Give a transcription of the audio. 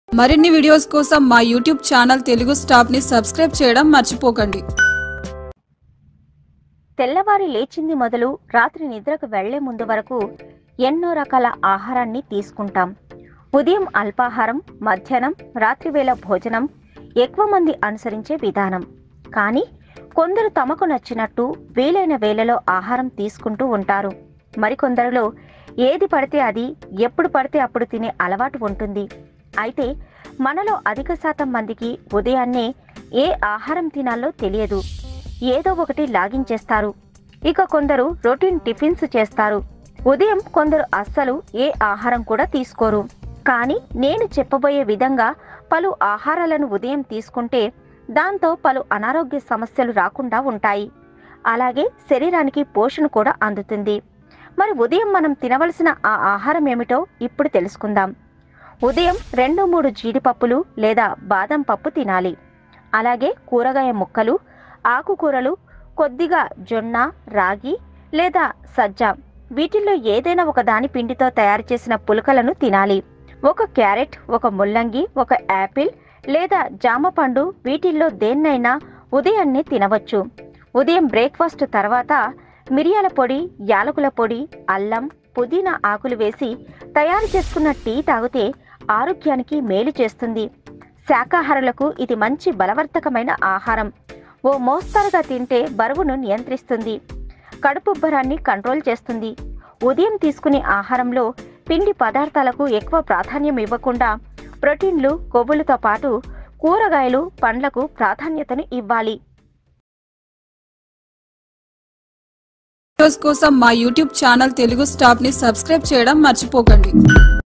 మరిన్ని వీడియోస్ కోసం మా యూట్యూబ్ ఛానల్ తెలుగు స్టాప్ ని సబ్స్క్రైబ్ చేయడం మర్చిపోకండి తెల్లవారి లేచింది మొదలు రాత్రి నిద్రకు వెళ్లే ముందు వరకు ఎన్నో రకాల ఆహారాన్ని తీసుకుంటాం ఉదయం అల్పాహారం మధ్యాహ్నం రాత్రివేళ భోజనం ఎక్కువ మంది అనుసరించే విధానం కానీ కొందరు తమకు నచ్చినట్టు వీలైన వేళలో ఆహారం తీసుకుంటూ ఉంటారు మరికొందరిలో ఏది పడితే అది ఎప్పుడు పడితే అప్పుడు తినే అలవాటు ఉంటుంది అయితే మనలో అధిక శాతం మందికి ఉదయాన్నే ఏ ఆహారం తినాలో తెలియదు ఏదో ఒకటి లాగించేస్తారు ఇక కొందరు రొటీన్ టిఫిన్స్ చేస్తారు ఉదయం కొందరు అస్సలు ఏ ఆహారం కూడా తీసుకోరు కానీ నేను చెప్పబోయే విధంగా పలు ఆహారాలను ఉదయం తీసుకుంటే దాంతో పలు అనారోగ్య సమస్యలు రాకుండా ఉంటాయి అలాగే శరీరానికి పోషణ కూడా అందుతుంది మరి ఉదయం మనం తినవలసిన ఆ ఆహారం ఏమిటో ఇప్పుడు తెలుసుకుందాం ఉదయం రెండు మూడు జీడిపప్పులు లేదా బాదం పప్పు తినాలి అలాగే కూరగాయ ముక్కలు ఆకుకూరలు కొద్దిగా జొన్న రాగి లేదా సజ్జ వీటిల్లో ఏదైనా ఒక దాని పిండితో తయారు చేసిన పులకలను తినాలి ఒక క్యారెట్ ఒక ముల్లంగి ఒక యాపిల్ లేదా జామ పండు వీటిల్లో దేన్నైనా ఉదయాన్నే తినవచ్చు ఉదయం బ్రేక్ఫాస్ట్ తర్వాత మిరియాల పొడి యాలకుల పొడి అల్లం పుదీనా ఆకులు వేసి తయారు చేసుకున్న టీ తాగితే ఆరోగ్యానికి మేలు చేస్తుంది శాకాహారులకు ఇది మంచి బలవర్ధకమైన ఆహారం ఓ మోస్తరుగా తింటే బరువును నియంత్రిస్తుంది కడుపుబ్బరాన్ని కంట్రోల్ చేస్తుంది ఉదయం తీసుకునే ఆహారంలో పిండి పదార్థాలకు ఎక్కువ ప్రాధాన్యం ఇవ్వకుండా ప్రోటీన్లు కొవ్వులతో పాటు కూరగాయలు పండ్లకు ప్రాధాన్యతను ఇవ్వాలి వీడియోస్ కోసం మా యూట్యూబ్ ఛానల్ తెలుగు స్టాప్ ని సబ్స్క్రైబ్ చేయడం మర్చిపోకండి